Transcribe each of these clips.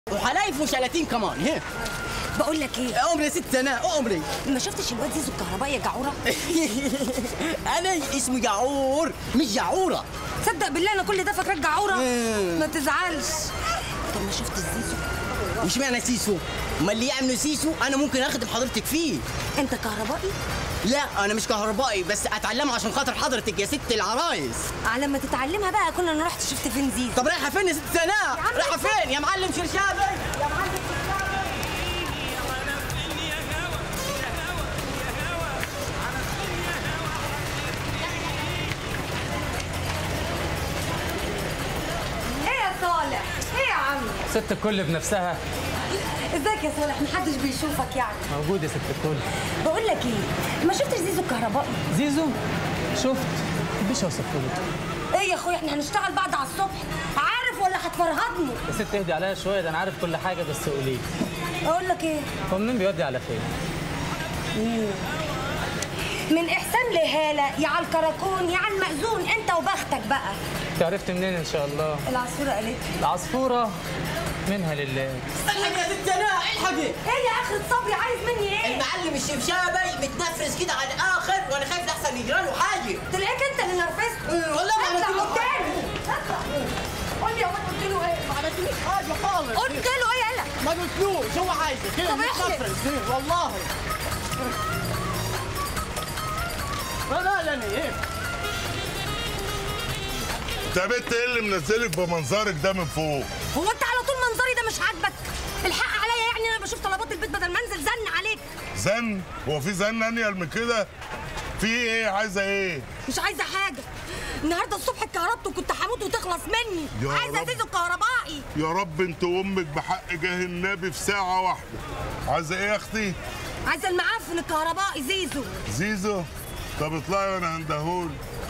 وحلايف وشلاتين كمان هي بقول لك ايه عمري ست سنة عمري ما شفتش الواد زيزو الكهربائي يا جعوره أنا اسمي جعور مش جعورة تصدق بالله انا كل ده فاكراك جعوره مم. ما تزعلش طب ما شفت الزيزو وش معنى سيسو؟ ما اللي يعملوا سيسو أنا ممكن أخدم حضرتك فيه انت كهربائي لا أنا مش كهربائي بس أتعلمها عشان خاطر حضرتك يا ست العرايس على ما تتعلمها بقى كنا انا رحت شفت فين زيزو طب رايحة فين يا ست سناء؟ عم رايحة فين يا معلم شرشابي؟ يا معلم ايه يا صالح ايه يا عم ست الكل بنفسها ازيك يا صالح محدش بيشوفك يعني موجودة ست الكل بقول لك ايه ما شفتش زيزو الكهربائي زيزو شفت مش اوصف لك ايه يا اخويا احنا هنشتغل بعد على الصبح عارف ولا هتفرهدني يا ست اهدي عليا شوية ده انا عارف كل حاجة بس قولي اقول لك ايه هو منين بيودي على فين؟ من احسان لهاله يا على الكراكون يا على المأذون انت وبختك بقى انت عرفت منين ان شاء الله؟ العصفوره قالت لي. العصفورة منها لله الحق يا ست سناء الحقي ايه يا اخرة صبري عايز مني ايه المعلم الشبشابي متنفرس كده على الآخر وأنا خايف لحسن يجرى له حاجة تلاقيك انت اللي نرفزت أه، والله ما اطلع عملت له قدامي اطلع قول لي يا ولد قلت له ايه ما عملتليش حاجة خالص قلت له ايه يالا ما قلتلوش هو عايزك كده طب احلف. متنفرس إيه، والله ما لني ايه انت يا بنت ايه اللي منزلك بمنظرك ده من فوق؟ هو انت على طول منظري ده مش عاجبك الحق عليا يعني انا بشوف طلبات البيت بدل ما انزل زن عليك زن؟ هو في زن انيل من كده؟ في ايه عايزه ايه؟ مش عايزه حاجه النهارده الصبح اتكهربت وكنت هموت وتخلص مني يا عايزه رب. زيزو الكهربائي يا رب انت وامك بحق جاه النبي في ساعه واحده. عايزه ايه يا اختي؟ عايزه المعفن الكهربائي زيزو زيزو؟ طب اطلعي وانا هندهول.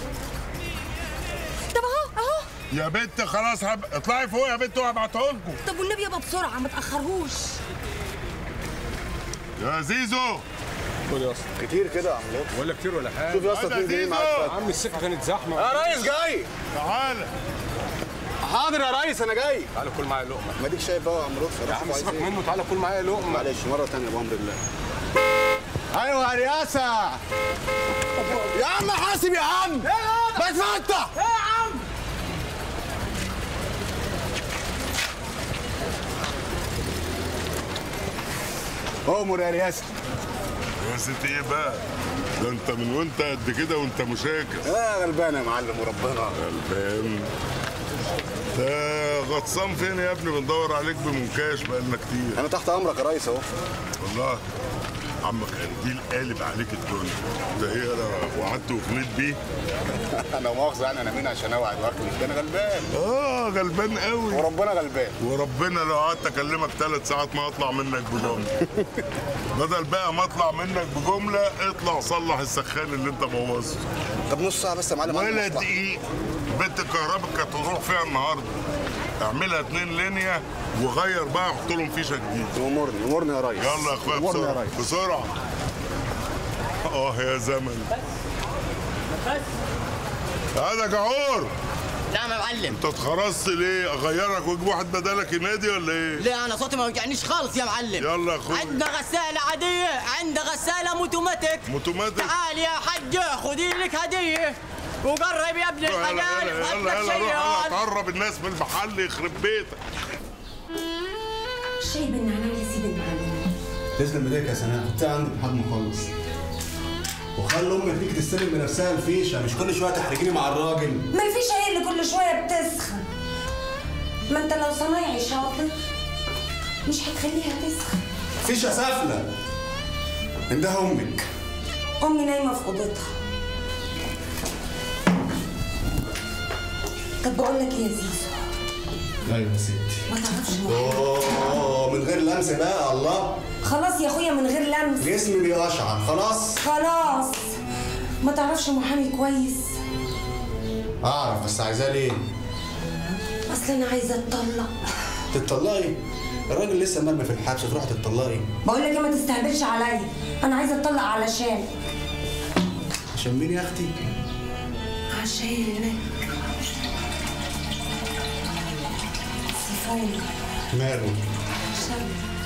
طب اهو اهو يا بنت خلاص هب... اطلعي فوق يا بنت وهبعته لكم. طب والنبي يابا بسرعه ما تاخرهوش يا زيزو خد يا اسطى كتير كده يا عم لطفي ولا كتير ولا حاجه شوف يا اسطى هذا اتنين جايين زيزو. معاك يا فجأة. عم السكه كانت زحمه يا ريس جاي تعالى حاضر يا ريس انا جاي تعالى كل معايا لقمه ما ديك شايف بقى يا عم لطفي يا روح عم شوف سيبك عايز إيه. منه تعالى كل معايا لقمه معلش مره ثانيه بامر الله ايوه يا رياسه يا عم حاسب يا عم بتفتح ايه يا عم امر يا رياسه يا ست ايه بقى؟ ده انت من وانت قد كده وانت مشاكس. يا غلبان يا معلم وربنا غلبان ده غطسان فين يا ابني بندور عليك بمنكاش بقالنا كتير انا تحت امرك يا ريس اهو والله عمك قنديل قالب عليك الدنيا ده ايه انا وعدت وغنيت بيه انا مؤاخذه يعني انا مين عشان اوعد واكل ده انا غلبان اه غلبان قوي وربنا غلبان وربنا لو قعدت اكلمك ثلاث ساعات ما اطلع منك بجمله بدل بقى ما اطلع منك بجمله اطلع صلح السخان اللي انت بوظته طب نص ساعه بس يا معلم عندي ولا مصلحة. دقيق بنت الكهرباء كانت هتروح فيها النهارده اعملها اتنين لينيا وغير بقى حط لهم فيشه جديده امرني امرني يا ريس يلا يا اخويا امرني يا بسرعه ريس بسرعه اه يا زمن هذا جعور نعم يا معلم انت اتخرجت ليه اغيرك واجيب واحد بدالك ينادي ولا ايه لا انا صوتي ما وجعنيش خالص يا معلم يلا يا اخويا عندنا غسالة عادية عندنا غسالة موتوماتيك موتوماتيك تعال يا حجة خدي لك هدية وقرب يا ابن يلا الحلال يلا خد يلا لك يلا روح يلا شيء تعرب الناس من المحل يخرب بيتك شاي بالنعناع يا سيدي المعلم تسلم ايديك يا سناء حطيها عندي لحد ما اخلص وخلي امك تيجي تستلم بنفسها الفيشه مش كل شويه تحرجيني مع الراجل ما فيش هي اللي كل شويه بتسخن ما انت لو صنايعي شاطر مش هتخليها تسخن فيشه سافله عندها امك امي نايمه في اوضتها طب بقول لك ايه يا زيزو ايوه يا ستي ما تعرفش محامي اوه من غير لمس بقى الله خلاص يا اخويا من غير لمس جسمي بيقشعر خلاص خلاص ما تعرفش محامي كويس اعرف بس عايزاه ليه اصل انا عايزه اتطلق تتطلقي الراجل لسه مرمي في الحبس تروح تتطلقي بقول لك ايه ما تستهبلش عليا انا عايزه اتطلق علشان عشان مين يا اختي عشانك سيفون ماله عشان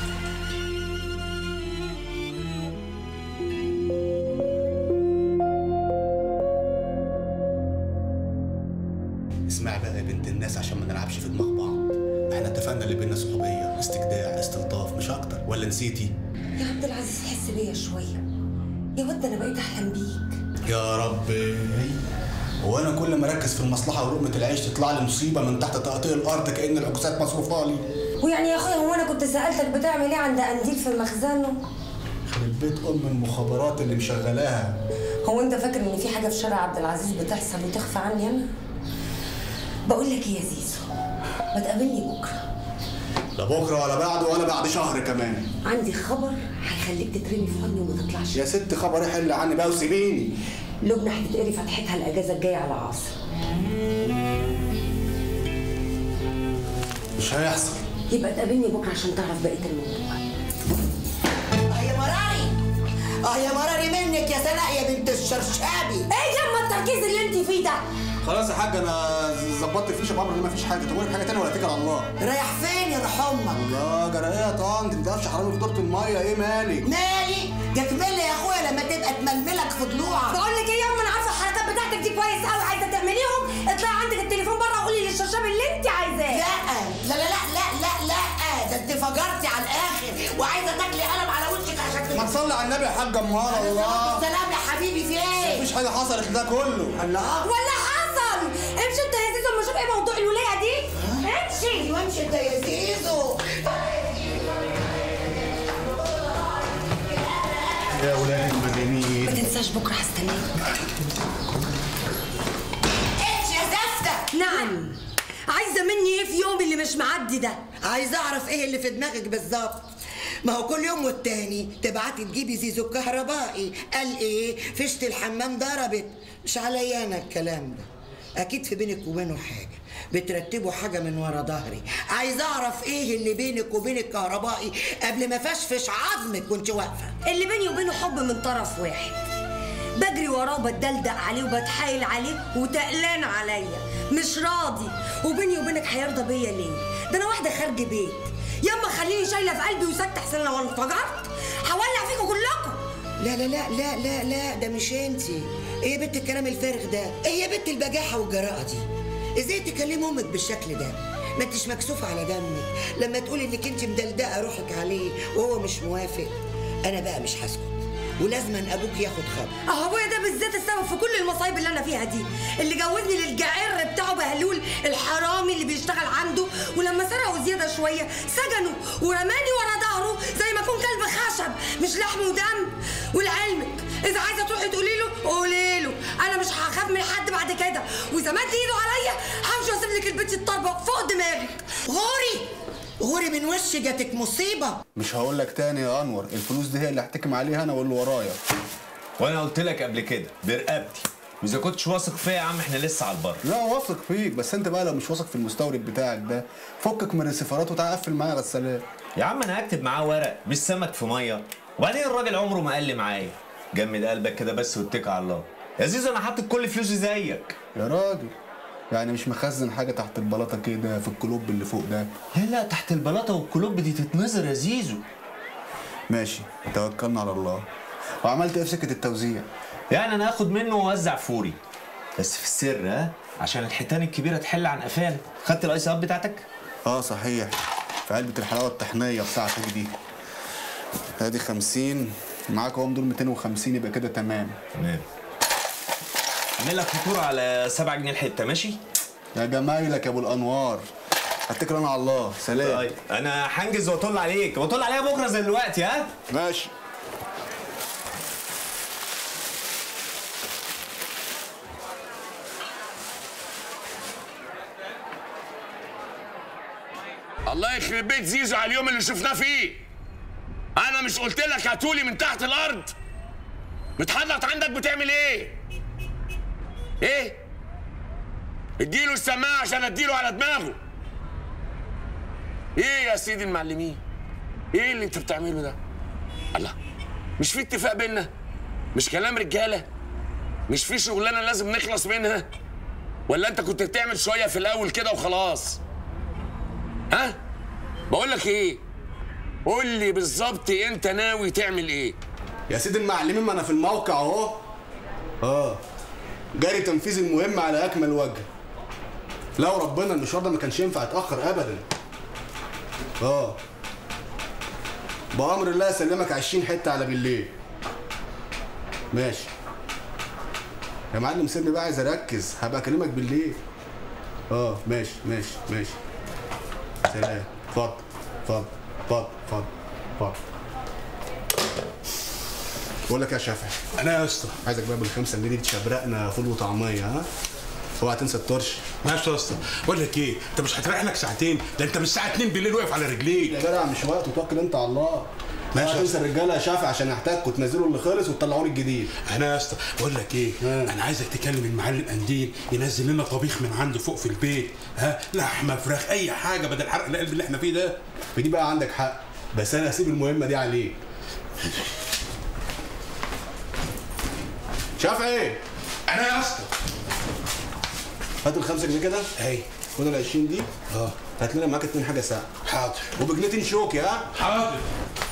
اسمع بقى يا بنت الناس عشان ما نلعبش في دماغ بعض احنا اتفقنا اللي بينا صحوبيه استجداع استلطاف مش اكتر ولا نسيتي يا عبد العزيز حس بيا شويه يا ود انا بقيت احلم بيك يا ربي هو انا كل ما اركز في المصلحه ولقمه العيش تطلع لي مصيبه من تحت تقطيع الارض كان العكوسات مصروفه لي ويعني يا اخويا هو انا كنت سالتك بتعمل ايه عند قنديل في مخزنه خرب بيت ام المخابرات اللي مشغلاها هو انت فاكر ان في حاجه في شارع عبد العزيز بتحصل وتخفى عني انا بقول لك ايه يا زيزو ما تقابلني بكره لا بكره ولا بعده ولا بعد شهر كمان عندي خبر هيخليك تترمي في حضني وما تطلعش يا ست خبر حل عني بقى وسيبيني لبنى هتتقري فتحتها الاجازه الجايه على عاصر مش هيحصل يبقى تقابلني بكره عشان تعرف بقيه الموضوع اه يا مراري اه يا مراري منك يا سناء يا بنت الشرشابي ايه يما التركيز اللي انت فيه ده خلاص يا حاج انا ظبطت الفيشه بامر ان مفيش حاجه تقول حاجه تانية ولا اتكل على الله رايح فين يا روح امك الله جرى ايه يا طنط انت قافش حرامي في دورة الميه ايه مالك مالي جكملي يا اخويا لما تبقى تململك في ضلوعك بقول لك ايه يما انا عارفه الحركات بتاعتك دي كويس قوي عايزه تعمليهم اطلعي عندك التليفون بره وقولي للشرشاب اللي انت عايزاه لا لا لا لا لا لا لا ده انت فجرتي على الاخر وعايزه تاكلي قلم على وشك عشان ما تصلي على النبي يا حاج امهار الله سلام يا حبيبي في ايه؟ مفيش حاجه حصلت ده كله الله ولا حصل امشي انت يا زيزو اما اشوف ايه موضوع الولايه دي امشي ايوه امشي انت يا زيزو يا ولاد ما المجانين تنساش بكره هستناك امشي يا زفته نعم عايزه مني ايه في يومي اللي مش معدي ده عايزه اعرف ايه اللي في دماغك بالظبط ما هو كل يوم والتاني تبعتي تجيبي زيزو الكهربائي قال ايه فشت الحمام ضربت مش عليا انا الكلام ده اكيد في بينك وبينه حاجه بترتبوا حاجه من ورا ظهري عايزه اعرف ايه اللي بينك وبين الكهربائي قبل ما فشفش عظمك وانت واقفه اللي بيني وبينه حب من طرف واحد بجري وراه وبتدلدق عليه وبتحايل عليه وتقلان عليا مش راضي وبيني وبينك هيرضى بيا ليه ده انا واحده خارج بيت ياما خليني شايله في قلبي وساكته احسن لو انفجرت هولع فيكم كلكم لا لا لا لا لا لا ده مش انتي ايه يا بنت الكلام الفارغ ده ايه يا بنت البجاحه والجراءه دي ازاي تكلمي امك بالشكل ده ما انتش مكسوفه على دمك لما تقولي انك انت مدلدقه روحك عليه وهو مش موافق انا بقى مش هسكت ولازما ابوك ياخد خبر اهو ابويا ده بالذات السبب في كل المصايب اللي انا فيها دي اللي جوزني للجعر بتاعه بهلول الحرامي اللي بيشتغل عنده ولما سرقوا زياده شويه سجنوا ورماني ورا ظهره زي ما اكون كلب خشب مش لحم ودم ولعلمك اذا عايزه تروحي تقولي له قولي له انا مش هخاف من حد بعد كده واذا مد ايده عليا همشي واسيب لك البيت الطربه فوق دماغك غوري غوري من وش جاتك مصيبه مش هقول لك تاني يا انور الفلوس دي هي اللي هحتكم عليها انا واللي ورايا وانا قلت لك قبل كده برقبتي واذا كنتش واثق فيا يا عم احنا لسه على البر لا واثق فيك بس انت بقى لو مش واثق في المستورد بتاعك ده فكك من السفارات وتعال قفل معايا غسالات يا عم انا هكتب معاه ورق مش سمك في ميه وبعدين الراجل عمره ما قال لي معايا جمد قلبك كده بس واتكل على الله يا زيزو انا حاطط كل فلوسي زيك يا راجل يعني مش مخزن حاجه تحت البلاطه كده في الكلوب اللي فوق ده لا لا تحت البلاطه والكلوب دي تتنظر يا زيزو ماشي توكلنا على الله وعملت ايه في سكه التوزيع يعني انا هاخد منه واوزع فوري بس في السر ها عشان الحيتان الكبيره تحل عن قفانا خدت الايس اب بتاعتك اه صحيح في علبه الحلاوه الطحينيه بتاعتك دي ادي 50 معاك اهم دول 250 يبقى كده تمام تمام اعمل لك فاتوره على 7 جنيه الحته ماشي يا جمايلك يا ابو الانوار اتكل انا على الله سلام طيب انا هنجز واطل عليك واطل عليها بكره زي دلوقتي ها ماشي الله يخرب بيت زيزو على اليوم اللي شفناه فيه انا مش قلت لك هاتولي من تحت الارض بتحنط عندك بتعمل ايه ايه اديله السماعه عشان اديله على دماغه ايه يا سيدي المعلمين ايه اللي انت بتعمله ده الله مش في اتفاق بينا مش كلام رجاله مش في شغلانه لازم نخلص منها ولا انت كنت بتعمل شويه في الاول كده وخلاص ها بقول لك ايه قول لي بالظبط انت ناوي تعمل ايه يا سيدي المعلمين ما انا في الموقع اهو اه جاري تنفيذ المهمة على اكمل وجه لو ربنا المشوار ده ما كانش ينفع يتاخر ابدا اه بامر الله اسلمك 20 حته على بالليل ماشي يا معلم سيبني بقى عايز اركز هبقى اكلمك بالليل اه ماشي ماشي ماشي سلام اتفضل اتفضل اتفضل اتفضل اتفضل بقول لك يا شافعي انا يا اسطى عايزك بقى بالخمسه جنيه دي تشبرقنا فول وطعميه ها اوعى تنسى الطرش ماشي يا اسطى بقول لك ايه انت مش هتريح لك ساعتين ده انت من الساعه 2 بالليل واقف على رجليك يا جدع مش وقت وتوكل انت على الله ماشي اوعى يا تنسى الرجاله يا شافعي عشان احتاجكوا تنزلوا اللي خلص وتطلعوا لي الجديد انا يا اسطى بقول لك ايه ها. انا عايزك تكلم المعلم قنديل ينزل لنا طبيخ من عنده فوق في البيت ها لحمه فراخ اي حاجه بدل حرق القلب اللي احنا فيه ده في دي بقى عندك حق بس انا هسيب المهمه دي عليك شافعي انا يا اسطى هات الخمسة جنيه كده اهي خد ال 20 دي اه هات لنا معاك اتنين حاجه ساعه حاضر وبجنيتين شوكي ها حاضر